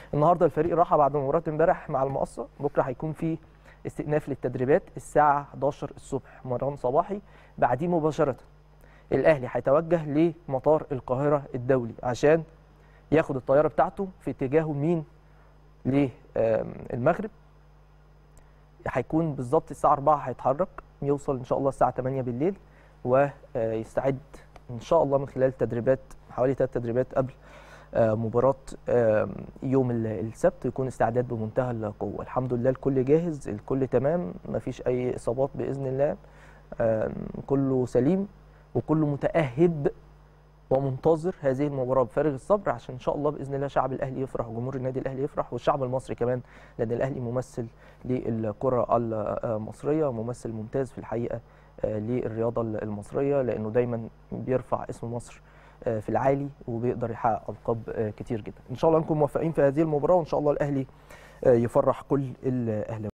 النهارده الفريق راحه بعد مباراه امبارح مع المقصه بكره هيكون في استئناف للتدريبات الساعه 11 الصبح مران صباحي بعديه مباشره الاهلي هيتوجه لمطار القاهره الدولي عشان ياخد الطياره بتاعته في اتجاهه مين للمغرب هيكون بالظبط الساعه 4 هيتحرك يوصل ان شاء الله الساعه 8 بالليل ويستعد ان شاء الله من خلال تدريبات حوالي ثلاث تدريبات قبل مباراه يوم السبت يكون استعداد بمنتهى القوه الحمد لله الكل جاهز الكل تمام ما فيش اي اصابات باذن الله كله سليم وكله متاهب ومنتظر هذه المباراه بفارغ الصبر عشان ان شاء الله باذن الله شعب الاهلي يفرح وجمهور النادي الاهلي يفرح والشعب المصري كمان لان الاهلي ممثل للكره المصريه ممثل ممتاز في الحقيقه للرياضه المصريه لانه دايما بيرفع اسم مصر في العالي وبيقدر يحقق القاب كتير جدا ان شاء الله نكون موفقين في هذه المباراه وان شاء الله الاهلي يفرح كل الاهلاويه